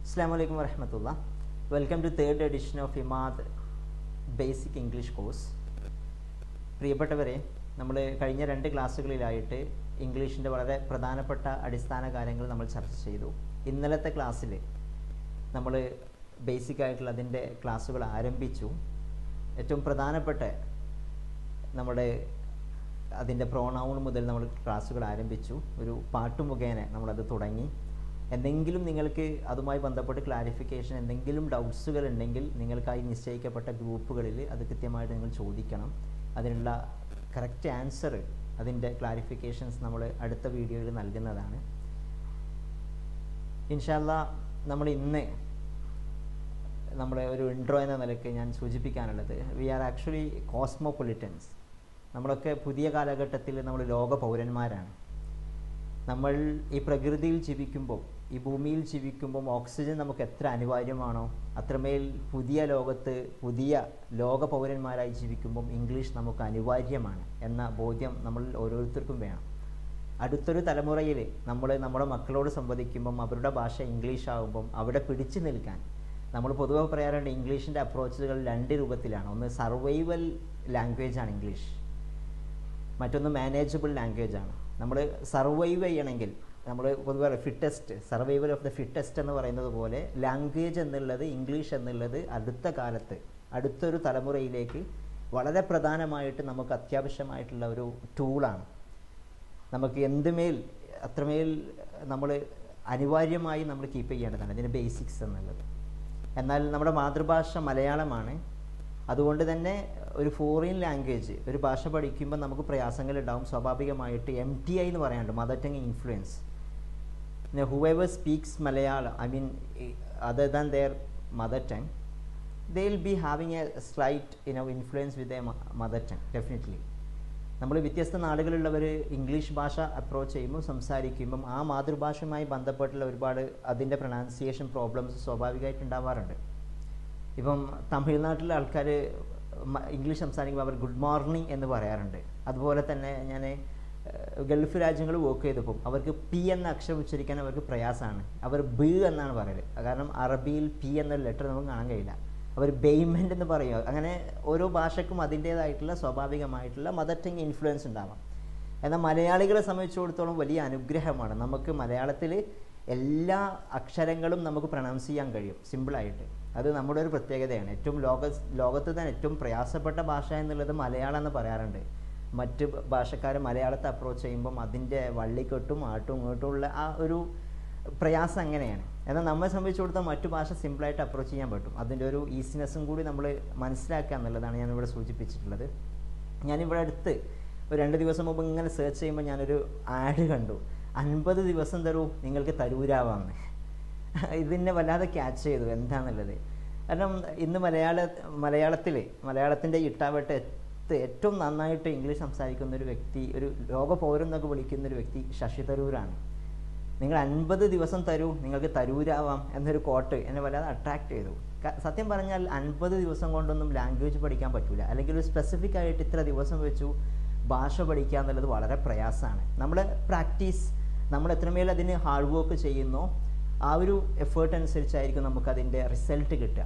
അസ്സാം വലൈക്കും വരഹമത്തുള്ള welcome to third edition of Imad basic English course പ്രിയപ്പെട്ടവരെ നമ്മൾ കഴിഞ്ഞ രണ്ട് ക്ലാസ്സുകളിലായിട്ട് ഇംഗ്ലീഷിൻ്റെ വളരെ പ്രധാനപ്പെട്ട അടിസ്ഥാന കാര്യങ്ങൾ നമ്മൾ ചർച്ച ചെയ്തു ഇന്നലത്തെ ക്ലാസ്സിൽ നമ്മൾ ബേസിക് ആയിട്ടുള്ള അതിൻ്റെ ക്ലാസ്സുകൾ ആരംഭിച്ചു ഏറ്റവും പ്രധാനപ്പെട്ട നമ്മുടെ അതിൻ്റെ പ്രോണൗൺ മുതൽ നമ്മൾ ക്ലാസ്സുകൾ ആരംഭിച്ചു ഒരു പാട്ട് മുഖേന നമ്മളത് തുടങ്ങി എന്തെങ്കിലും നിങ്ങൾക്ക് അതുമായി ബന്ധപ്പെട്ട് ക്ലാരിഫിക്കേഷൻ എന്തെങ്കിലും ഡൗട്ട്സുകൾ ഉണ്ടെങ്കിൽ നിങ്ങൾക്കായി നിശ്ചയിക്കപ്പെട്ട ഗ്രൂപ്പുകളിൽ അത് കൃത്യമായിട്ട് നിങ്ങൾ ചോദിക്കണം അതിനുള്ള കറക്റ്റ് ആൻസർ അതിൻ്റെ ക്ലാരിഫിക്കേഷൻസ് നമ്മൾ അടുത്ത വീഡിയോയിൽ നൽകുന്നതാണ് ഇൻഷാല്ല നമ്മൾ ഇന്ന് നമ്മുടെ ഒരു ഇൻട്രോ എന്ന നിലയ്ക്ക് ഞാൻ സൂചിപ്പിക്കാനുള്ളത് വി ആർ ആക്ച്വലി കോസ്മോപൊളിറ്റൻസ് നമ്മളൊക്കെ പുതിയ കാലഘട്ടത്തിൽ നമ്മൾ ലോക പൗരന്മാരാണ് നമ്മൾ ഈ പ്രകൃതിയിൽ ജീവിക്കുമ്പോൾ ഈ ഭൂമിയിൽ ജീവിക്കുമ്പോൾ ഓക്സിജൻ നമുക്ക് എത്ര അനിവാര്യമാണോ അത്രമേൽ പുതിയ ലോകത്ത് പുതിയ ലോക പൗരന്മാരായി ജീവിക്കുമ്പം ഇംഗ്ലീഷ് നമുക്ക് അനിവാര്യമാണ് എന്ന ബോധ്യം നമ്മൾ ഓരോരുത്തർക്കും വേണം അടുത്തൊരു തലമുറയിൽ നമ്മൾ നമ്മുടെ മക്കളോട് സംവദിക്കുമ്പം അവരുടെ ഭാഷ ഇംഗ്ലീഷ് ആകുമ്പം അവിടെ പിടിച്ചു നിൽക്കാൻ നമ്മൾ പൊതുവെ പറയാറുണ്ട് ഇംഗ്ലീഷിൻ്റെ അപ്രോച്ചുകൾ രണ്ട് രൂപത്തിലാണ് ഒന്ന് സർവൈവൽ ലാംഗ്വേജ് ആണ് ഇംഗ്ലീഷ് മറ്റൊന്ന് മാനേജബിൾ ലാംഗ്വേജ് ആണ് നമ്മൾ സർവൈവ് ചെയ്യണമെങ്കിൽ നമ്മൾ പൊതുവെ fittest survival of the fittest എന്ന് പറയുന്നത് പോലെ ലാംഗ്വേജ് എന്നുള്ളത് ഇംഗ്ലീഷ് എന്നുള്ളത് അടുത്ത കാലത്ത് അടുത്തൊരു തലമുറയിലേക്ക് വളരെ പ്രധാനമായിട്ട് നമുക്ക് അത്യാവശ്യമായിട്ടുള്ള ഒരു ടൂളാണ് നമുക്ക് എന്തുമേൽ അത്രമേൽ നമ്മൾ അനിവാര്യമായി നമ്മൾ കീപ്പ് ചെയ്യേണ്ടതാണ് ഇതിൻ്റെ ബേസിക്സ് എന്നുള്ളത് എന്നാൽ നമ്മുടെ മാതൃഭാഷ മലയാളമാണ് അതുകൊണ്ട് തന്നെ ഒരു ഫോറിൻ ലാംഗ്വേജ് ഒരു ഭാഷ പഠിക്കുമ്പോൾ നമുക്ക് പ്രയാസങ്ങൾ ഉണ്ടാവും സ്വാഭാവികമായിട്ട് എം ടി ഐ എന്ന് പറയാനുണ്ട് മദർ ടങ് ഇൻഫ്ലുവൻസ് പിന്നെ whoever speaks Malayalam I mean other than their mother tongue they will be having a slight in influence with a mother tongue definitely നമ്മൾ വ്യത്യസ്ത നാടുകളിലുള്ളവർ ഇംഗ്ലീഷ് ഭാഷ അപ്രോച്ച് ചെയ്യുമ്പോൾ സംസാരിക്കുമ്പം ആ മാതൃഭാഷയുമായി ബന്ധപ്പെട്ടുള്ള ഒരുപാട് അതിൻ്റെ പ്രൊണൗൺസിയേഷൻ പ്രോബ്ലംസ് സ്വാഭാവികമായിട്ട് ഉണ്ടാവാറുണ്ട് ഇപ്പം തമിഴ്നാട്ടിലെ ആൾക്കാർ ഇംഗ്ലീഷ് സംസാരിക്കുമ്പോൾ അവർ ഗുഡ് മോർണിംഗ് എന്ന് പറയാറുണ്ട് അതുപോലെ തന്നെ ഞാൻ ഗൾഫ് രാജ്യങ്ങൾ വർക്ക് ചെയ്തപ്പോൾ അവർക്ക് പി എന്ന അക്ഷരം ഉച്ചരിക്കാൻ അവർക്ക് പ്രയാസമാണ് അവർ ബി എന്നാണ് പറയല് കാരണം അറബിയിൽ പി എന്നൊരു ലെറ്റർ നമുക്ക് കാണാൻ കഴിയില്ല അവർ ബെയ്മെൻ്റ് എന്ന് പറയുക അങ്ങനെ ഓരോ ഭാഷയ്ക്കും അതിൻ്റേതായിട്ടുള്ള സ്വാഭാവികമായിട്ടുള്ള മദർ ടങ് ഇൻഫ്ലുവൻസ് ഉണ്ടാവാം എന്നാൽ മലയാളികളെ സംബന്ധിച്ചിടത്തോളം വലിയ അനുഗ്രഹമാണ് നമുക്ക് മലയാളത്തിൽ എല്ലാ അക്ഷരങ്ങളും നമുക്ക് പ്രൊണൗൺസ് ചെയ്യാൻ കഴിയും സിമ്പിളായിട്ട് അത് നമ്മുടെ ഒരു പ്രത്യേകതയാണ് ഏറ്റവും ലോക ലോകത്ത് തന്നെ ഏറ്റവും പ്രയാസപ്പെട്ട ഭാഷ എന്നുള്ളത് മലയാളം എന്ന് പറയാറുണ്ട് മറ്റ് ഭാഷക്കാർ മലയാളത്തെ അപ്രോച്ച് ചെയ്യുമ്പം അതിൻ്റെ വള്ളിക്കെട്ടും ആട്ടും ഇങ്ങോട്ടും ഉള്ള ആ ഒരു പ്രയാസം അങ്ങനെയാണ് എന്നാൽ നമ്മെ സംബന്ധിച്ചിടത്തോളം മറ്റു ഭാഷ സിമ്പിളായിട്ട് അപ്രോച്ച് ചെയ്യാൻ പറ്റും അതിൻ്റെ ഒരു ഈസിനെസ്സും കൂടി നമ്മൾ മനസ്സിലാക്കുക എന്നുള്ളതാണ് ഞാനിവിടെ സൂചിപ്പിച്ചിട്ടുള്ളത് ഞാനിവിടെ അടുത്ത് ഒരു രണ്ട് ദിവസം മുമ്പ് ഇങ്ങനെ സെർച്ച് ചെയ്യുമ്പോൾ ഞാനൊരു ആഡ് കണ്ടു അൻപത് ദിവസം തരൂ നിങ്ങൾക്ക് തരൂരാവാന്ന് ഇതിനെ വല്ലാതെ ക്യാച്ച് ചെയ്തു എന്താണെന്നുള്ളത് കാരണം ഇന്ന് മലയാള മലയാളത്തിൽ മലയാളത്തിൻ്റെ ഇട്ടാവട്ടെ ഏറ്റവും നന്നായിട്ട് ഇംഗ്ലീഷ് സംസാരിക്കുന്ന ഒരു വ്യക്തി ഒരു ലോക പൗരൻ എന്നൊക്കെ വിളിക്കുന്ന ഒരു വ്യക്തി ശശി തരൂരാണ് നിങ്ങൾ അൻപത് ദിവസം തരൂ നിങ്ങൾക്ക് തരൂരാവാം എന്നൊരു കോട്ട് എന്നെ വല്ലാതെ അട്രാക്ട് ചെയ്തു സത്യം പറഞ്ഞാൽ അൻപത് ദിവസം കൊണ്ടൊന്നും ലാംഗ്വേജ് പഠിക്കാൻ പറ്റില്ല അല്ലെങ്കിൽ ഒരു സ്പെസിഫിക് ആയിട്ട് ഇത്ര ദിവസം വെച്ചു ഭാഷ പഠിക്കുക എന്നുള്ളത് വളരെ പ്രയാസമാണ് നമ്മുടെ പ്രാക്ടീസ് നമ്മൾ എത്രമേൽ അതിന് ഹാർഡ് വർക്ക് ചെയ്യുന്നോ ആ ഒരു എഫേർട്ട് അനുസരിച്ചായിരിക്കും നമുക്കതിൻ്റെ റിസൾട്ട് കിട്ടുക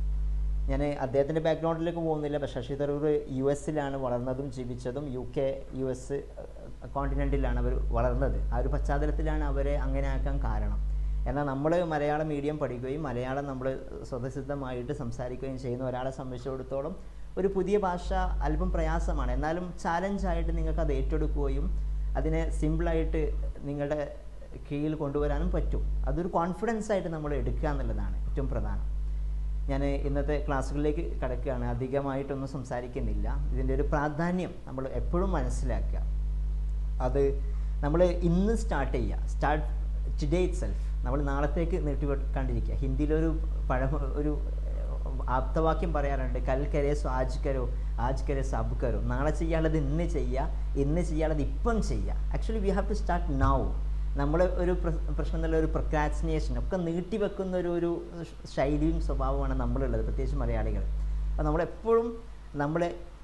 ഞാൻ അദ്ദേഹത്തിൻ്റെ ബാക്ക്ഗ്രൗണ്ടിലേക്ക് പോകുന്നില്ല പക്ഷേ ശശി തരൂർ യു എസിലാണ് വളർന്നതും ജീവിച്ചതും യു കെ യു എസ് കോണ്ടിനെൻറ്റിലാണ് അവർ വളർന്നത് ആ ഒരു പശ്ചാത്തലത്തിലാണ് അവരെ അങ്ങനെ ആക്കാൻ കാരണം എന്നാൽ നമ്മൾ മലയാളം മീഡിയം പഠിക്കുകയും മലയാളം നമ്മൾ സ്വതസിദ്ധമായിട്ട് സംസാരിക്കുകയും ചെയ്യുന്ന ഒരാളെ സംബന്ധിച്ചിടത്തോളം ഒരു പുതിയ ഭാഷ അല്പം പ്രയാസമാണ് എന്നാലും ചാലഞ്ചായിട്ട് നിങ്ങൾക്ക് അത് ഏറ്റെടുക്കുകയും അതിനെ സിമ്പിളായിട്ട് നിങ്ങളുടെ കീഴിൽ കൊണ്ടുവരാനും പറ്റും അതൊരു കോൺഫിഡൻസ് ആയിട്ട് നമ്മൾ എടുക്കുക എന്നുള്ളതാണ് ഏറ്റവും പ്രധാനം ഞാൻ ഇന്നത്തെ ക്ലാസ്സുകളിലേക്ക് കിടക്കുകയാണ് അധികമായിട്ടൊന്നും സംസാരിക്കുന്നില്ല ഇതിൻ്റെ ഒരു പ്രാധാന്യം നമ്മൾ എപ്പോഴും മനസ്സിലാക്കുക അത് നമ്മൾ ഇന്ന് സ്റ്റാർട്ട് ചെയ്യുക സ്റ്റാർട്ട് ടുഡേ ഇറ്റ് സെൽഫ് നമ്മൾ നാളത്തേക്ക് നീട്ടിവെക്കാണ്ടിരിക്കുക ഹിന്ദിയിലൊരു പഴമ ഒരു ആപ്തവാക്യം പറയാറുണ്ട് കൽ കരേസോ ആജ് കരോ ആജ് കരേ സബ് കരോ നാളെ ചെയ്യാനുള്ളത് ഇന്ന് ചെയ്യുക ഇന്ന് ചെയ്യാനുള്ളത് ഇപ്പം ചെയ്യുക actually we have to start now നമ്മൾ ഒരു പ്രശ്നം എന്നുള്ള ഒരു പ്രൊക്രാസിനേഷൻ ഒക്കെ നീട്ടിവെക്കുന്ന ഒരു ഒരു ശൈലിയും സ്വഭാവമാണ് നമ്മളുള്ളത് പ്രത്യേകിച്ച് മലയാളികൾ അപ്പോൾ നമ്മളെപ്പോഴും നമ്മൾ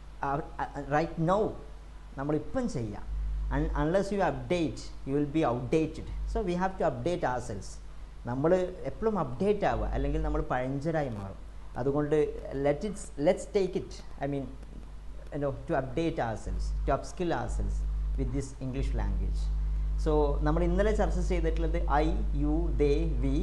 റൈറ്റ് നൗ നമ്മളിപ്പം ചെയ്യുക unless you update you will be outdated so we have to update ourselves നമ്മൾ എപ്പോഴും അപ്ഡേറ്റ് ആവുക അല്ലെങ്കിൽ നമ്മൾ പഴഞ്ചരായി മാറും അതുകൊണ്ട് let it's let's take it I mean no to update ourselves to upskill ourselves with this English language so നമ്മൾ ഇന്നലെ ചർച്ച ചെയ്തിട്ടുള്ളത് I you they we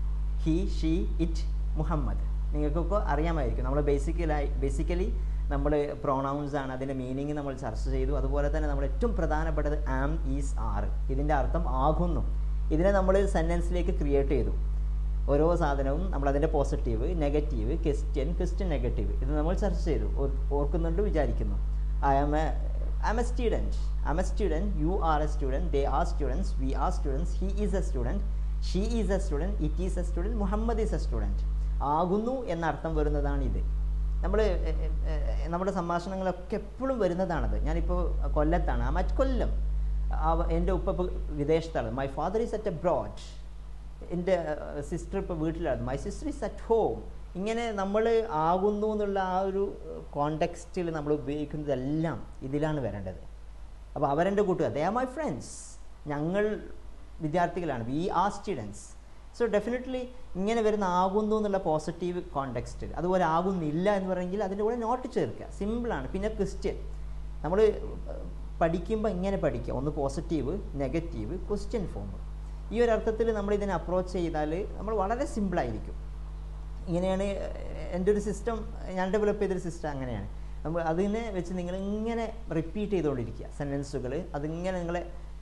he she it Muhammad നിങ്ങൾക്കൊക്കെ അറിയാമായിരിക്കും നമ്മൾ ബേസിക്കലായി ബേസിക്കലി നമ്മൾ പ്രോണൗൺസ് ആണ് അതിൻ്റെ മീനിങ് നമ്മൾ ചർച്ച ചെയ്തു അതുപോലെ തന്നെ നമ്മൾ ഏറ്റവും പ്രധാനപ്പെട്ടത് ആം ഈസ് ആർ ഇതിൻ്റെ അർത്ഥം ആകുന്നു ഇതിനെ നമ്മൾ സെൻറ്റൻസിലേക്ക് ക്രിയേറ്റ് ചെയ്തു ഓരോ സാധനവും നമ്മൾ അതിൻ്റെ positive negative question question negative ഇത് നമ്മൾ ചർച്ച ചെയ്തു ഓർ- ഓർക്കുന്നുണ്ട് വിചാരിക്കുന്നു I am a I'm a student I'm a student you are a student they are students we are students he is a student she is a student it is a student Muhammad is a student ആകുന്നു എന്ന അർത്ഥം വരുന്നതാണ് ഇത് നമ്മൾ നമ്മുടെ സംഭാഷണങ്ങളൊക്കെ എപ്പോഴും വരുന്നതാണത് ഞാനിപ്പോൾ കൊല്ലത്താണ് ആ മറ്റ് കൊല്ലം അവ- എൻ്റെ ഉപ്പ ഇപ്പോൾ വിദേശത്താണ് my father is at abroad എൻ്റെ സിസ്റ്റർ ഇപ്പോൾ വീട്ടിലാണ് my sister is at home ഇങ്ങനെ നമ്മൾ ആകുന്നു എന്നുള്ള ആ ഒരു കോണ്ടെക്സ്റ്റിൽ നമ്മൾ ഉപയോഗിക്കുന്നതെല്ലാം ഇതിലാണ് വരേണ്ടത് അപ്പോൾ അവരെൻ്റെ കൂട്ടുകാർ ദേ ആർ മൈ ഫ്രണ്ട്സ് ഞങ്ങൾ വിദ്യാർത്ഥികളാണ് we are students so definitely ഇങ്ങനെ വരുന്ന ആകുന്നു എന്നുള്ള പോസിറ്റീവ് കോണ്ടെക്സ്റ്റിൽ അതുപോലെ ആകുന്നില്ല എന്ന് പറയുമെങ്കിൽ അതിൻ്റെ കൂടെ നോട്ട് ചേർക്കുക സിമ്പിളാണ് പിന്നെ ക്വസ്റ്റ്യൻ നമ്മൾ പഠിക്കുമ്പോൾ ഇങ്ങനെ പഠിക്കുക ഒന്ന് പോസിറ്റീവ് നെഗറ്റീവ് ക്വസ്റ്റ്യൻ ഫോം ഈ ഒരു അർത്ഥത്തിൽ നമ്മൾ ഇതിനെ അപ്രോച്ച് ചെയ്താൽ നമ്മൾ വളരെ സിമ്പിളായിരിക്കും ഇങ്ങനെയാണ് എൻ്റെ ഒരു സിസ്റ്റം ഞാൻ ഡെവലപ്പ് ചെയ്തൊരു സിസ്റ്റം അങ്ങനെയാണ് നമ്മൾ അതിനെ വെച്ച് നിങ്ങൾ ഇങ്ങനെ റിപ്പീറ്റ് ചെയ്തുകൊണ്ടിരിക്കുക സെൻറ്റൻസുകൾ അതിങ്ങനെ നിങ്ങളെ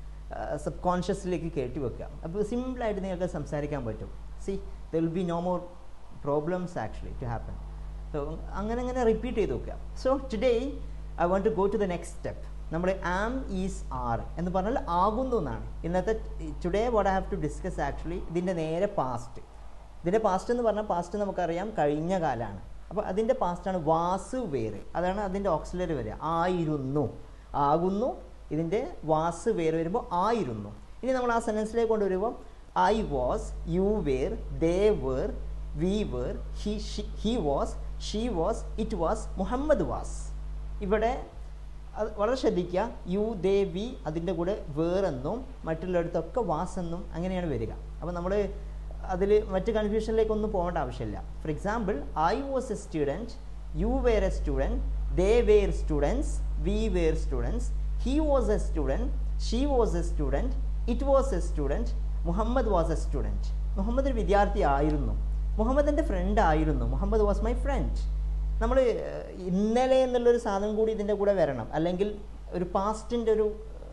സബ് കോൺഷ്യസിലേക്ക് കയറ്റി വെക്കുക അപ്പോൾ സിമ്പിളായിട്ട് നിങ്ങൾക്ക് സംസാരിക്കാൻ പറ്റും see there will be no more problems actually to happen so അങ്ങനെ അങ്ങനെ റിപ്പീറ്റ് ചെയ്ത് വെക്കുക so today I want to go to the next step നമ്മൾ ആം ഈസ് ആർ എന്ന് പറഞ്ഞാൽ ആകുന്നു എന്നാണ് ഇന്നത്തെ today what I have to discuss actually ഇതിൻ്റെ നേരെ പാസ്റ്റ് ഇതിൻ്റെ പാസ്റ്റ് എന്ന് പറഞ്ഞാൽ പാസ്റ്റ് നമുക്കറിയാം കഴിഞ്ഞ കാലമാണ് അപ്പോൾ അതിൻ്റെ പാസ്റ്റാണ് വാസ് വേര് അതാണ് അതിൻ്റെ ഓക്സിലറി വരിക ആയിരുന്നു ആകുന്നു ഇതിൻ്റെ വാസ് വേര് വരുമ്പോൾ ആയിരുന്നു ഇനി നമ്മൾ ആ സെൻറ്റൻസിലേക്ക് കൊണ്ടുവരുമ്പോൾ I was you were they were we were he he was she was it was Muhammad was ഇവിടെ അത് വളരെ ശ്രദ്ധിക്കുക യു ദേ വി അതിൻ്റെ കൂടെ വേറെന്നും മറ്റുള്ളിടത്തൊക്കെ വാസ് എന്നും അങ്ങനെയാണ് വരിക അപ്പോൾ നമ്മൾ അതിൽ മറ്റ് കൺഫ്യൂഷനിലേക്കൊന്നും പോകേണ്ട ആവശ്യമില്ല for example I was a student you were a student they were students we were students he was a student she was a student it was a student Muhammad was a student മുഹമ്മദ് ഒരു വിദ്യാർത്ഥി ആയിരുന്നു മുഹമ്മദ് എൻ്റെ front ആയിരുന്നു Muhammad was my friend നമ്മൾ ഇന്നലെ എന്നുള്ളൊരു സാധനം കൂടി ഇതിൻ്റെ കൂടെ വരണം അല്ലെങ്കിൽ ഒരു പാസ്റ്റിൻ്റെ ഒരു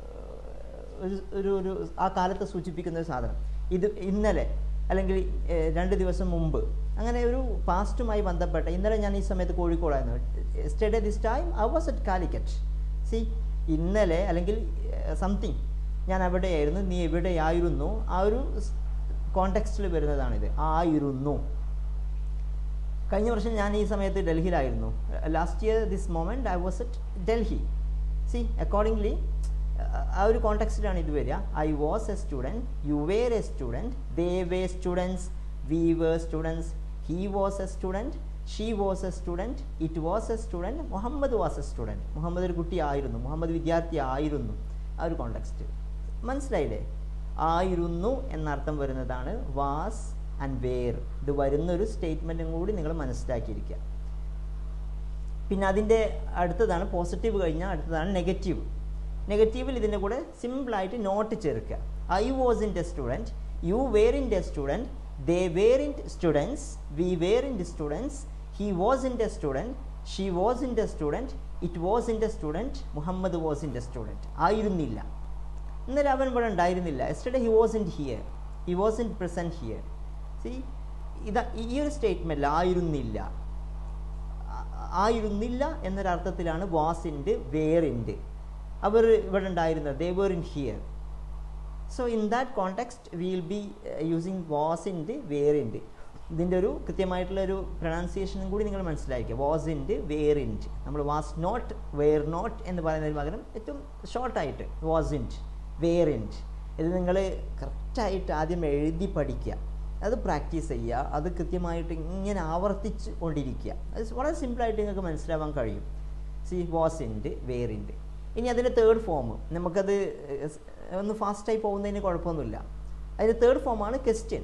ഒരു ഒരു ഒരു ആ കാലത്തെ സൂചിപ്പിക്കുന്ന ഒരു സാധനം ഇത് ഇന്നലെ അല്ലെങ്കിൽ ഏഹ്, രണ്ട് ദിവസം മുമ്പ് അങ്ങനെ ഒരു പാസ്റ്റുമായി ബന്ധപ്പെട്ട ഇന്നലെ ഞാൻ ഈ സമയത്ത് കോഴിക്കോടായിരുന്നു yesterday this time I was at Calicut see ഇന്നലെ അല്ലെങ്കിൽ സംതിങ് ഞാൻ അവിടെയായിരുന്നു നീ എവിടെയായിരുന്നു ആ ഒരു കോണ്ടെക്സ്റ്റിൽ വരുന്നതാണിത് ആയിരുന്നു കഴിഞ്ഞ വർഷം ഞാൻ ഈ സമയത്ത് ഡൽഹിയിലായിരുന്നു last year this moment I was at Delhi see accordingly ആ ഒരു കോണ്ടെക്സ്റ്റിലാണ് ഇത് വരിക I was a student you were a student they were students we were students he was a student she was a student it was a student Muhammad was a student മുഹമ്മദ് ഒരു കുട്ടി ആയിരുന്നു മുഹമ്മദ് വിദ്യാർത്ഥി ആയിരുന്നു ആ ഒരു കോണ്ടെക്സ്റ്റ് മനസ്സിലായില്ലേ ആയിരുന്നു എന്നർത്ഥം വരുന്നതാണ് വാസ് ആൻഡ് വേർ ഇത് വരുന്നൊരു സ്റ്റേറ്റ്മെൻറ്റും കൂടി നിങ്ങൾ മനസ്സിലാക്കിയിരിക്കുക പിന്നെ അതിൻ്റെ അടുത്തതാണ് പോസിറ്റീവ് കഴിഞ്ഞാൽ അടുത്തതാണ് നെഗറ്റീവ് നെഗറ്റീവിൽ ഇതിൻ്റെ കൂടെ സിമ്പിളായിട്ട് നോട്ട് ചേർക്കുക I was in a student you where in a student they weren't students we weren't students he was in a student she was in a student it was in a student Muhammad was in a student ആയിരുന്നില്ല ഇന്നലെ അവൻ ഇവിടെ ഉണ്ടായിരുന്നില്ല yesterday he wasn't here he wasn't present here see ഇതാ ഈ ഒരു സ്റ്റേറ്റ്മെൻറ്റിൽ ആയിരുന്നില്ല ആ- ആയിരുന്നില്ല എന്നൊരർത്ഥത്തിലാണ് വാസ് ഇൻഡ് വേർ ഇൻഡ് അവർ ഇവിടെ ഉണ്ടായിരുന്നത് they weren't here so in that context will be using wasn't weren't ഇതിൻ്റെ ഒരു കൃത്യമായിട്ടുള്ള ഒരു പ്രൊണൗൺസിയേഷനും കൂടി നിങ്ങൾ മനസ്സിലാക്കുക വാസ് ഇൻഡ് വേർ ഇൻഡ് നമ്മൾ വാസ് നോട്ട് വേർ നോട്ട് എന്ന് പറയുന്നതിന് പകരം ഏറ്റവും ഷോർട്ടായിട്ട് വാസ് ഇൻഡ് വേർ ഇൻഡ് ഇത് നിങ്ങൾ കറക്റ്റായിട്ട് ആദ്യം എഴുതി പഠിക്കുക അത് പ്രാക്ടീസ് ചെയ്യുക അത് കൃത്യമായിട്ട് ഇങ്ങനെ ആവർത്തിച്ച് കൊണ്ടിരിക്കുക അത് വളരെ സിമ്പിളായിട്ട് നിങ്ങൾക്ക് മനസ്സിലാവാൻ കഴിയും സി വാസ് ഇൻഡ് വേർ ഇൻഡ് ഇനി അതിൻ്റെ തേർഡ് ഫോം നമുക്കത് ഏഹ്, ഒന്ന് ഫാസ്റ്റായി പോകുന്നതിന് കുഴപ്പമൊന്നുമില്ല അതിൻ്റെ തേർഡ് ഫോമാണ് ക്വസ്റ്റ്യൻ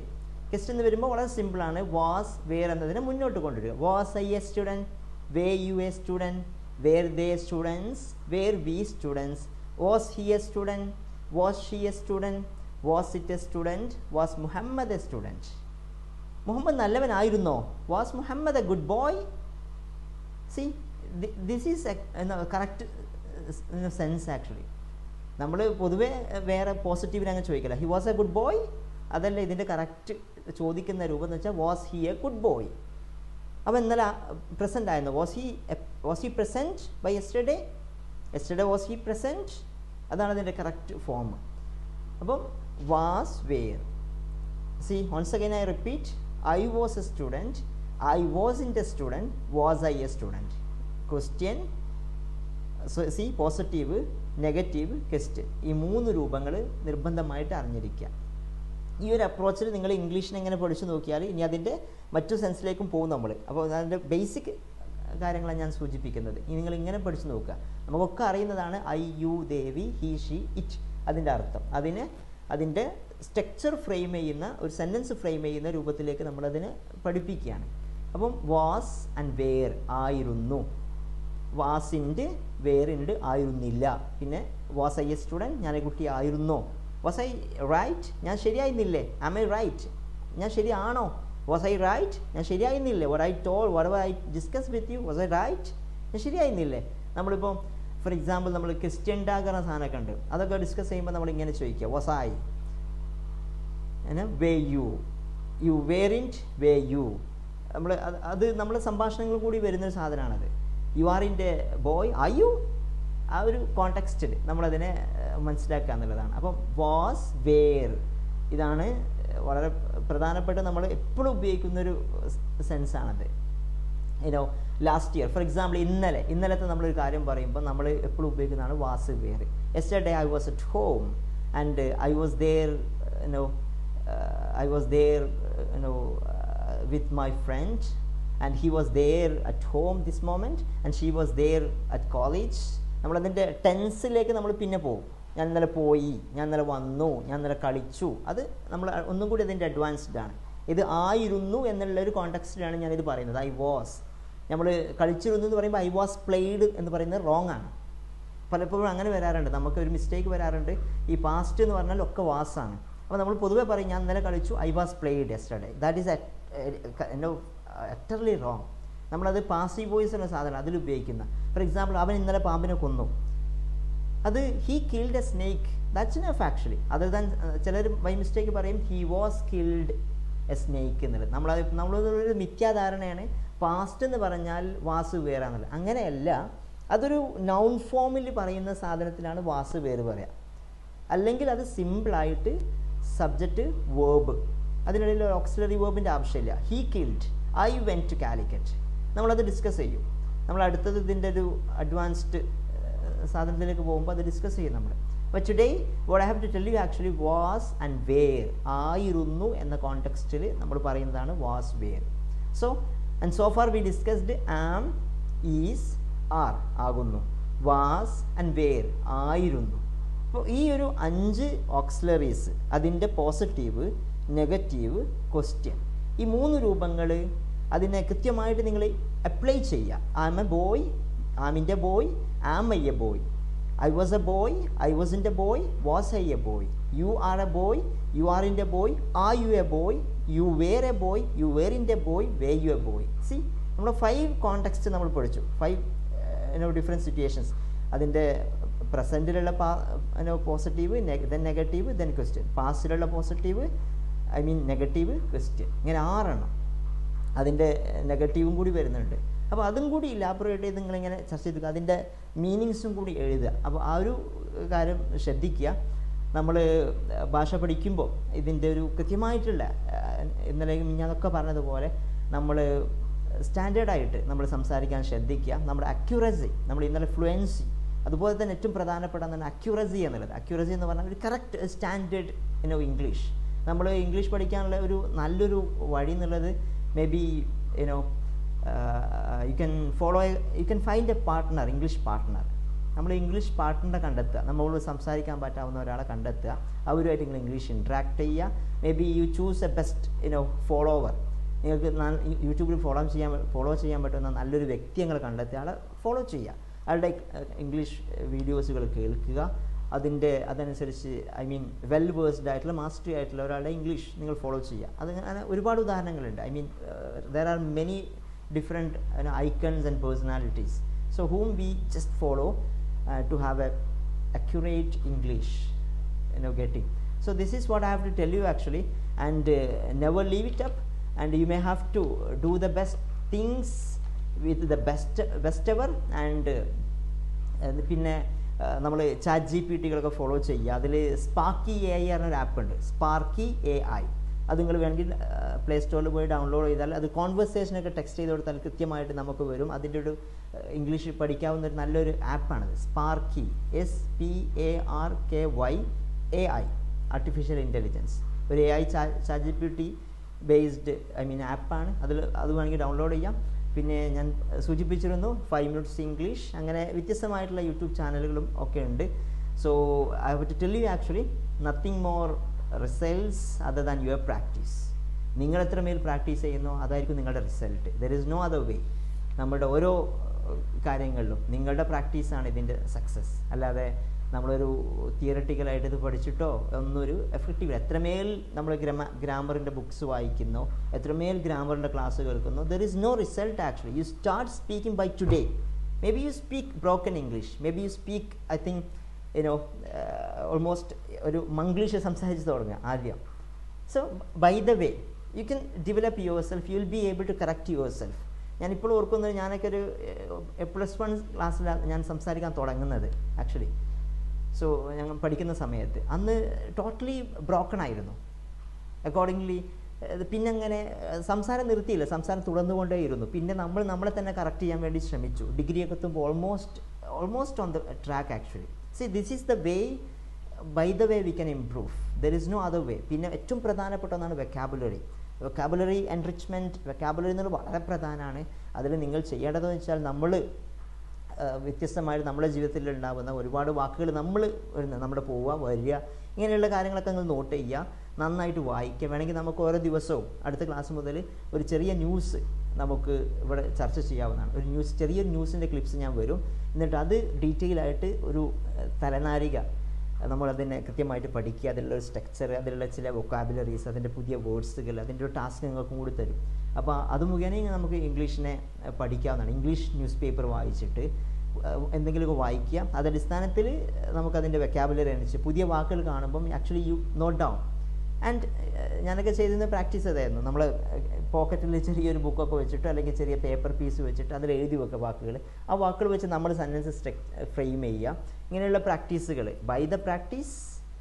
ക്വസ്റ്റ്യൻ എന്ന് വരുമ്പോൾ വളരെ സിമ്പിളാണ് വാസ് വേർ എന്നതിനെ മുന്നോട്ട് കൊണ്ടുവരിക was I a student were you a student were they students were we students was he a student was she a student was it a student was Muhammad a student മുഹമ്മദ് നല്ലവനായിരുന്നോ was Muhammad a good boy see this is correct sense actually നമ്മൾ പൊതുവേ വേറെ പോസിറ്റീവിന് അങ്ങ് ചോദിക്കില്ല he was a good boy അതല്ല ഇതിൻ്റെ കറക്റ്റ് ചോദിക്കുന്ന രൂപം എന്ന് വെച്ചാൽ was he a good boy അപ്പോൾ ഇന്നലെ പ്രസൻ്റ് ആയിരുന്നു was he was he present by yesterday yesterday was he present അതാണ് അതിൻ്റെ കറക്റ്റ് ഫോം അപ്പം was were see once again I repeat I was a student I wasn't a student was I a student question so see positive negative question ഈ മൂന്ന് രൂപങ്ങൾ നിർബന്ധമായിട്ട് അറിഞ്ഞിരിക്കുക ഈ ഒരു അപ്രോച്ചിൽ നിങ്ങൾ ഇംഗ്ലീഷിനെ എങ്ങനെ പഠിച്ചു നോക്കിയാൽ ഇനി അതിൻ്റെ മറ്റു സെൻസിലേക്കും പോകും നമ്മൾ അപ്പോൾ അതിൻ്റെ ബേസിക് കാര്യങ്ങളാണ് ഞാൻ സൂചിപ്പിക്കുന്നത് ഇനി നിങ്ങൾ ഇങ്ങനെ പഠിച്ചു നോക്കുക നമുക്കൊക്കെ അറിയുന്നതാണ് I you they we he she it അതിൻ്റെ അർത്ഥം അതിന് അതിൻ്റെ സ്ട്രക്ചർ ഫ്രെയിം ചെയ്യുന്ന ഒരു സെൻറ്റൻസ് ഫ്രെയിം ചെയ്യുന്ന രൂപത്തിലേക്ക് നമ്മളതിനെ പഠിപ്പിക്കുകയാണ് അപ്പം വാസ് ആൻഡ് വേർ ആയിരുന്നു വാസിൻ്റെ വേറുണ്ട് ആയിരുന്നില്ല പിന്നെ വാസ് ഐ എ സ്റ്റുഡൻറ്റ് ഞാൻ കുട്ടി ആയിരുന്നോ വാസ് ഐ റൈറ്റ് ഞാൻ ശരിയായിരുന്നില്ലേ ആം ഐ റൈറ്റ് ഞാൻ ശരിയാണോ വാസ് ഐ റൈറ്റ് ഞാൻ ശരിയായിരുന്നില്ലേ were I told were I discuss with you was I right ഞാൻ ശരിയായിരുന്നില്ലേ നമ്മളിപ്പോൾ ഫോർ എക്സാമ്പിൾ നമ്മൾ ക്രിസ്ത്യൻ ഡാഗർ സാധനമൊക്കെ ഉണ്ട് അതൊക്കെ ഡിസ്കസ് ചെയ്യുമ്പോൾ നമ്മൾ ഇങ്ങനെ ചോദിക്കുക was I were you you weren't were you നമ്മൾ അത് നമ്മളെ സംഭാഷണങ്ങൾ കൂടി വരുന്നൊരു സാധനമാണത് യു ആർ ഇൻ്റെ ബോയ് ഐ യു ആ ഒരു കോണ്ടെക്സ്റ്റിൽ നമ്മളതിനെ മനസ്സിലാക്കുക എന്നുള്ളതാണ് അപ്പം വാസ് വേർ ഇതാണ് വളരെ പ്രധാനപ്പെട്ട നമ്മൾ എപ്പോഴും ഉപയോഗിക്കുന്നൊരു സെൻസാണത് you know last year for example ഇന്നലെ ഇന്നലത്തെ നമ്മളൊരു കാര്യം പറയുമ്പോൾ നമ്മൾ എപ്പോഴും ഉപയോഗിക്കുന്നതാണ് was were yesterday I was at home and I was there you know I was there you know with my friend and he was there at home this moment and she was there at college നമ്മളതിൻ്റെ ടെൻസിലേക്ക് നമ്മൾ പിന്നെ പോകും ഞാൻ ഇന്നലെ പോയി ഞാൻ ഇന്നലെ വന്നു ഞാൻ ഇന്നലെ കളിച്ചു അത് നമ്മൾ ഒന്നും കൂടി അതിൻ്റെ അഡ്വാൻസ്ഡ് ആണ് ഇത് ആയിരുന്നു എന്നുള്ള ഒരു കോണ്ടക്സ്റ്റിലാണ് ഞാനിത് പറയുന്നത് ഐ വാസ് നമ്മൾ കളിച്ചിരുന്നു എന്ന് പറയുമ്പോൾ ഐ വാസ് പ്ലേഡ് എന്ന് പറയുന്നത് റോങ് ആണ് പലപ്പോഴും അങ്ങനെ വരാറുണ്ട് നമുക്ക് ഒരു മിസ്റ്റേക്ക് വരാറുണ്ട് ഈ പാസ്റ്റ് എന്ന് പറഞ്ഞാൽ ഒക്കെ വാസാണ് അപ്പോൾ നമ്മൾ പൊതുവെ പറയും ഞാൻ ഇന്നലെ കളിച്ചു I was played yesterday that is എന്നോ അറ്റർലി റോങ് നമ്മളത് പാസീവ് വോയിസ് എന്ന സാധനം അതിൽ ഉപയോഗിക്കുന്ന ഫോർ എക്സാമ്പിൾ അവൻ ഇന്നലെ പാമ്പിനെ കൊന്നു അത് he killed a snake that's if actually other than ചിലർ ബൈ മിസ്റ്റേക്ക് പറയും he was killed a snake എന്നുള്ളത് നമ്മളത് നമ്മളൊരു മിഥ്യാധാരണയാണ് പാസ്റ്റ് എന്ന് പറഞ്ഞാൽ വാസ് വേറെ എന്നുള്ളത് അങ്ങനെയല്ല അതൊരു നൗൺ ഫോമിൽ പറയുന്ന സാധനത്തിലാണ് വാസ് വേറ് പറയുക അല്ലെങ്കിൽ അത് സിമ്പിളായിട്ട് സബ്ജക്റ്റ് വേർബ് അതിനിടയിൽ ഒരു ഓക്സിലറി വേർബിൻ്റെ ആവശ്യമില്ല he killed I went to Calicut നമ്മളത് ഡിസ്കസ് ചെയ്യും നമ്മൾ അടുത്തത് ഇതിൻ്റെ ഒരു അഡ്വാൻസ്ഡ് സാധനത്തിലേക്ക് പോകുമ്പോൾ അത് ഡിസ്കസ് ചെയ്യും നമ്മൾ അപ്പോൾ today what I have to tell you actually was and where ആയിരുന്നു എന്ന കോണ്ടെക്സ്റ്റിൽ നമ്മൾ പറയുന്നതാണ് was where so and so far we discussed am is are ആകുന്നു വാസ് ആൻഡ് വേർ ആയിരുന്നു അപ്പോൾ ഈ ഒരു അഞ്ച് ഓക്സിലറീസ് അതിൻ്റെ പോസിറ്റീവ് നെഗറ്റീവ് ക്വസ്റ്റ്യൻ ഈ മൂന്ന് രൂപങ്ങൾ അതിനെ കൃത്യമായിട്ട് നിങ്ങൾ അപ്ലൈ ചെയ്യുക ആം എ ബോയ് ആമിൻ്റെ boy am I a boy I was a boy I was in a boy was I a boy you are a boy you are in a boy are you a boy you were a boy you where in a boy were you a boy see നമ്മൾ five context നമ്മൾ പഠിച്ചു five no different situations അതിൻ്റെ പ്രസൻറ്റിലുള്ള പാ no positive then negative then question പാസ്റ്റിലുള്ള positive I mean negative question ഇങ്ങനെ ആറെണ്ണം അതിൻ്റെ നെഗറ്റീവും കൂടി വരുന്നുണ്ട് അപ്പോൾ അതും കൂടി ഇലാബറേറ്റ് ചെയ്ത് നിങ്ങളിങ്ങനെ ചർച്ച ചെയ്ത് അതിൻ്റെ മീനിങ്സും കൂടി എഴുതുക അപ്പോൾ ആ ഒരു കാര്യം ശ്രദ്ധിക്കുക നമ്മൾ ഭാഷ പഠിക്കുമ്പോൾ ഇതിൻ്റെ ഒരു കൃത്യമായിട്ടുള്ള ഇന്നലെ ഞാനൊക്കെ പറഞ്ഞതുപോലെ നമ്മൾ സ്റ്റാൻഡേർഡായിട്ട് നമ്മൾ സംസാരിക്കാൻ ശ്രദ്ധിക്കുക നമ്മുടെ അക്യുറസി നമ്മൾ ഇന്നലെ ഫ്ലുവൻസി അതുപോലെ തന്നെ ഏറ്റവും പ്രധാനപ്പെട്ട എന്താണ് അക്യുറസി എന്നുള്ളത് അക്യുറസി എന്ന് പറഞ്ഞാൽ ഒരു കറക്റ്റ് സ്റ്റാൻഡേർഡ് ഇനോ ഇംഗ്ലീഷ് നമ്മൾ ഇംഗ്ലീഷ് പഠിക്കാനുള്ള ഒരു നല്ലൊരു വഴി എന്നുള്ളത് maybe you know you can follow you can find a partner English partner നമ്മൾ ഇംഗ്ലീഷ് പാർട്ട്ണറെ കണ്ടെത്തുക നമ്മളോട് സംസാരിക്കാൻ പറ്റാവുന്ന ഒരാളെ കണ്ടെത്തുക അവരുമായിട്ട് നിങ്ങൾ ഇംഗ്ലീഷ് ഇൻട്രാക്ട് ചെയ്യുക maybe you choose a best you know follower നിങ്ങൾക്ക് ന- യൂട്യൂബിൽ ഫോളോ ചെയ്യാൻ ഫോളോ ചെയ്യാൻ പറ്റുന്ന നല്ലൊരു വ്യക്തി നിങ്ങൾ കണ്ടെത്തുക ആളെ ഫോളോ ചെയ്യുക അയാളുടെ ഏഹ്, ഇംഗ്ലീഷ് വീഡിയോസുകൾ കേൾക്കുക അതിൻ്റെ അതനുസരിച്ച് ഐ മീൻ വെൽ വേഴ്സ്ഡ് ആയിട്ടുള്ള മാസ്റ്ററി ആയിട്ടുള്ള ഒരാളുടെ ഇംഗ്ലീഷ് നിങ്ങൾ ഫോളോ ചെയ്യുക അത് അങ്ങനെ ഒരുപാട് ഉദാഹരണങ്ങളുണ്ട് I mean there are many different icons and personalities so whom we just follow to have a accurate English, you know, getting. So this is what I have to tell you actually, and uh, never leave it up. And you may have to do the best things with the best best ever and. Uh, അത് പിന്നെ നമ്മൾ chat G P ടികളൊക്കെ follow ചെയ്യുക അതിൽ Sparky A I പറഞ്ഞൊരു app ഉണ്ട് Sparky A I അത് നിങ്ങൾ വേണമെങ്കിൽ പ്ലേ സ്റ്റോറിൽ പോയി ഡൗൺലോഡ് ചെയ്താൽ അത് കോൺവെർസേഷനൊക്കെ ടെക്സ്റ്റ് ചെയ്ത് കൊടുത്താൽ കൃത്യമായിട്ട് നമുക്ക് വരും അതിൻ്റെ ഒരു ഇംഗ്ലീഷ് പഠിക്കാവുന്ന ഒരു നല്ലൊരു ആപ്പാണത് Sparky S P A R K Y A I artificial intelligence ഒരു A I chat G P T based I mean ആപ്പാണ് അതിൽ അത് വേണമെങ്കിൽ ഡൗൺലോഡ് ചെയ്യാം പിന്നെ ഞാൻ സൂചിപ്പിച്ചിരുന്നു ഫൈവ് മിനിറ്റ്സ് ഇംഗ്ലീഷ് അങ്ങനെ വ്യത്യസ്തമായിട്ടുള്ള യൂട്യൂബ് ചാനലുകളും ഒക്കെ ഉണ്ട് so I have to tell you actually nothing more results other than your practice നിങ്ങൾ എത്ര മേൽ പ്രാക്ടീസ് ചെയ്യുന്നോ അതായിരിക്കും നിങ്ങളുടെ result there is no other way നമ്മുടെ ഓരോ ഏഹ്, കാര്യങ്ങളിലും നിങ്ങളുടെ പ്രാക്ടീസാണ് ഇതിൻ്റെ സക്സസ് അല്ലാതെ നമ്മളൊരു തിയറട്ടിക്കലായിട്ട് ഇത് പഠിച്ചിട്ടോ ഒന്നൊരു എഫക്റ്റീവ് എത്രമേൽ നമ്മൾ ഗ്രമ ഗ്രാമറിൻ്റെ ബുക്സ് വായിക്കുന്നോ എത്രമേൽ ഗ്രാമറിൻ്റെ ക്ലാസ് കേൾക്കുന്നോ there is no result actually you start speaking by today maybe you speak broken English maybe you speak I think you know almost ഒരു മംഗ്ലീഷ് സംസാരിച്ച് തുടങ്ങുക ആദ്യം so by the way you can develop your self you will be able to correct your self ഞാനിപ്പോൾ ഓർക്കുന്നത് ഞാനൊക്കെ ഒരു plus one ക്ലാസ്സിലാണ് ഞാൻ സംസാരിക്കാൻ തുടങ്ങുന്നത് ആക്ച്വലി സോ ഞങ്ങൾ പഠിക്കുന്ന സമയത്ത് അന്ന് ടോട്ടലി ബ്രോക്കൺ ആയിരുന്നു അക്കോർഡിംഗ്ലി പിന്നെ അങ്ങനെ ഏഹ്, സംസാരം നിർത്തിയില്ല സംസാരം തുടർന്നുകൊണ്ടേയിരുന്നു പിന്നെ നമ്മൾ നമ്മളെ തന്നെ കറക്റ്റ് ചെയ്യാൻ വേണ്ടി ശ്രമിച്ചു ഡിഗ്രി ഒക്കെ എത്തുമ്പോൾ almost almost on the track actually see this is the way by the way we can improve there is no other way പിന്നെ ഏറ്റവും പ്രധാനപ്പെട്ട ഒന്നാണ് വെക്കാബുലറി വെക്കാബുലറി എൻറിച്ച്മെൻറ്റ് വെക്കാബുലറി എന്നുള്ളത് വളരെ പ്രധാനമാണ് അതിൽ നിങ്ങൾ ചെയ്യേണ്ടതെന്ന് വെച്ചാൽ നമ്മൾ വ്യത്യസ്തമായിട്ട് നമ്മുടെ ജീവിതത്തിൽ ഉണ്ടാകുന്ന ഒരുപാട് വാക്കുകൾ നമ്മൾ വരുന്നത് നമ്മുടെ പോവുക വരിക ഇങ്ങനെയുള്ള കാര്യങ്ങളൊക്കെ നിങ്ങൾ നോട്ട് ചെയ്യുക നന്നായിട്ട് വായിക്കുക വേണമെങ്കിൽ നമുക്ക് ഓരോ ദിവസവും അടുത്ത ക്ലാസ് മുതൽ ഒരു ചെറിയ ന്യൂസ് നമുക്ക് ഇവിടെ ചർച്ച ചെയ്യാവുന്നതാണ് ഒരു ന്യൂസ് ചെറിയൊരു ന്യൂസിൻ്റെ ക്ലിപ്സ് ഞാൻ വരും എന്നിട്ട് അത് ഡീറ്റെയിൽ ആയിട്ട് ഒരു ഏഹ്, തലനാരിക നമ്മളതിനെ കൃത്യമായിട്ട് പഠിക്കുക അതിലുള്ള ഒരു സ്ട്രക്ചർ അതിലുള്ള ചില വൊക്കാബുലറീസ് അതിൻ്റെ പുതിയ വേർഡ്സുകൾ അതിൻ്റെ ഒരു ടാസ്ക് നിങ്ങൾക്കും കൂടി തരും അപ്പോൾ അത് മുഖേന നമുക്ക് ഇംഗ്ലീഷിനെ ഏഹ്, പഠിക്കാവുന്നതാണ് ഇംഗ്ലീഷ് ന്യൂസ് പേപ്പർ വായിച്ചിട്ട് ഏഹ്, എന്തെങ്കിലുമൊക്കെ വായിക്കുക അത് അടിസ്ഥാനത്തിൽ നമുക്കതിൻ്റെ വെക്കാബുലറി അനുസരിച്ച് പുതിയ വാക്കുകൾ കാണുമ്പം actually you note down and ഞാനൊക്കെ ചെയ്തിരുന്ന പ്രാക്ടീസ് അതായിരുന്നു നമ്മൾ പോക്കറ്റിൽ ചെറിയൊരു ബുക്കൊക്കെ വെച്ചിട്ട് അല്ലെങ്കിൽ ചെറിയ പേപ്പർ പീസ് വെച്ചിട്ട് അതിൽ എഴുതി വെക്കുക വാക്കുകൾ ആ വാക്കുകൾ വെച്ച് നമ്മൾ സെൻറ്റൻസ് ഫ്രെയിം ചെയ്യുക ഇങ്ങനെയുള്ള പ്രാക്ടീസുകൾ by the practice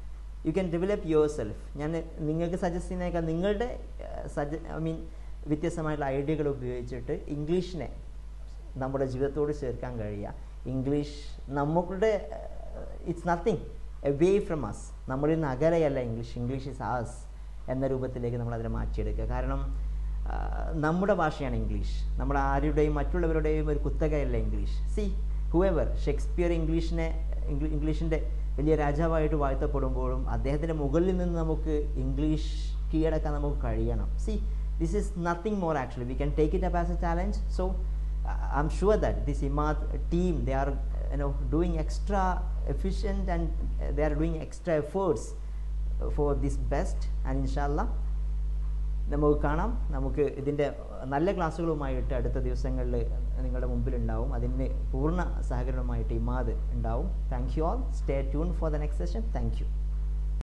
you can develop your self ഞാൻ നിങ്ങൾക്ക് സജസ്റ്റ് ചെയ്യുന്നേക്കാൾ നിങ്ങളുടെ സജ ഐ മീൻ വ്യത്യസ്തമായിട്ടുള്ള ഐഡിയകൾ ഉപയോഗിച്ചിട്ട് ഇംഗ്ലീഷിനെ നമ്മുടെ ജീവിതത്തോട് ചേർക്കാൻ കഴിയുക ഇംഗ്ലീഷ് നമ്മുടെ it's nothing away from us നമ്മളിൽ നിന്ന് അകലെയല്ല ഇംഗ്ലീഷ് ഇംഗ്ലീഷ് ഇസ് ആസ് എന്ന രൂപത്തിലേക്ക് നമ്മൾ അതിനെ മാറ്റിയെടുക്കുക കാരണം ആ, നമ്മുടെ ഭാഷയാണ് ഇംഗ്ലീഷ് നമ്മൾ ആരുടെയും മറ്റുള്ളവരുടെയും ഒരു കുത്തകയല്ല ഇംഗ്ലീഷ് സി ഹുവെവർ ഷേക്സ്പിയർ ഇംഗ്ലീഷിനെ ഇംഗ്ലീ- ഇംഗ്ലീഷിൻ്റെ വലിയ രാജാവായിട്ട് വാഴ്ത്തപ്പെടുമ്പോഴും അദ്ദേഹത്തിൻ്റെ മുകളിൽ നിന്ന് നമുക്ക് ഇംഗ്ലീഷ് കീഴടക്കാൻ നമുക്ക് കഴിയണം see this is nothing more actually we can take it up as a challenge so I'm sure that this IMAD team they are you know doing extra efficient and uh, they are doing extra efforts uh, for this best and inshallah നമുക്ക് കാണാം നമുക്ക് ഇതിൻ്റെ നല്ല ക്ലാസ്സുകളുമായിട്ട് അടുത്ത ദിവസങ്ങളിൽ നിങ്ങളുടെ മുമ്പിൽ ഉണ്ടാവും അതിന് പൂർണ്ണ സഹകരണമായിട്ട് ഇമാദ് ഉണ്ടാവും thank you all stay tune for the next session thank U